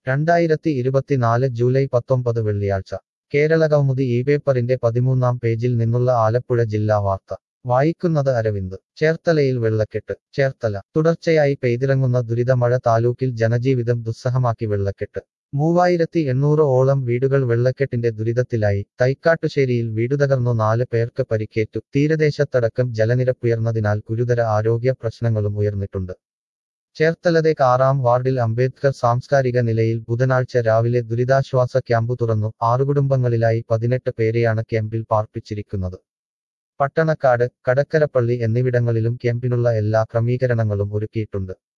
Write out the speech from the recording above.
രണ്ടായിരത്തി ഇരുപത്തിനാല് ജൂലൈ പത്തൊമ്പത് വെള്ളിയാഴ്ച കേരളകൗമുദി ഈ പേപ്പറിന്റെ പതിമൂന്നാം പേജിൽ നിന്നുള്ള ആലപ്പുഴ ജില്ലാ വാർത്ത വായിക്കുന്നത് അരവിന്ദ് ചേർത്തലയിൽ വെള്ളക്കെട്ട് ചേർത്തല തുടർച്ചയായി പെയ്തിറങ്ങുന്ന ദുരിതമഴ താലൂക്കിൽ ജനജീവിതം ദുസ്സഹമാക്കി വെള്ളക്കെട്ട് മൂവായിരത്തി എണ്ണൂറ് ഓളം വീടുകൾ വെള്ളക്കെട്ടിന്റെ ദുരിതത്തിലായി തൈക്കാട്ടുശ്ശേരിയിൽ വീടുതകർന്നു നാല് പേർക്ക് പരിക്കേറ്റു തീരദേശത്തടക്കം ജലനിരപ്പുയർന്നതിനാൽ ഗുരുതര ആരോഗ്യ പ്രശ്നങ്ങളും ഉയർന്നിട്ടുണ്ട് ചേർത്തലതെ ആറാം വാർഡിൽ അംബേദ്കർ സാംസ്കാരിക നിലയിൽ ബുധനാഴ്ച രാവിലെ ദുരിതാശ്വാസ ക്യാമ്പ് തുറന്നു ആറു കുടുംബങ്ങളിലായി പതിനെട്ട് പേരെയാണ് ക്യാമ്പിൽ പാർപ്പിച്ചിരിക്കുന്നത് പട്ടണക്കാട് കടക്കരപ്പള്ളി എന്നിവിടങ്ങളിലും ക്യാമ്പിനുള്ള എല്ലാ ക്രമീകരണങ്ങളും ഒരുക്കിയിട്ടുണ്ട്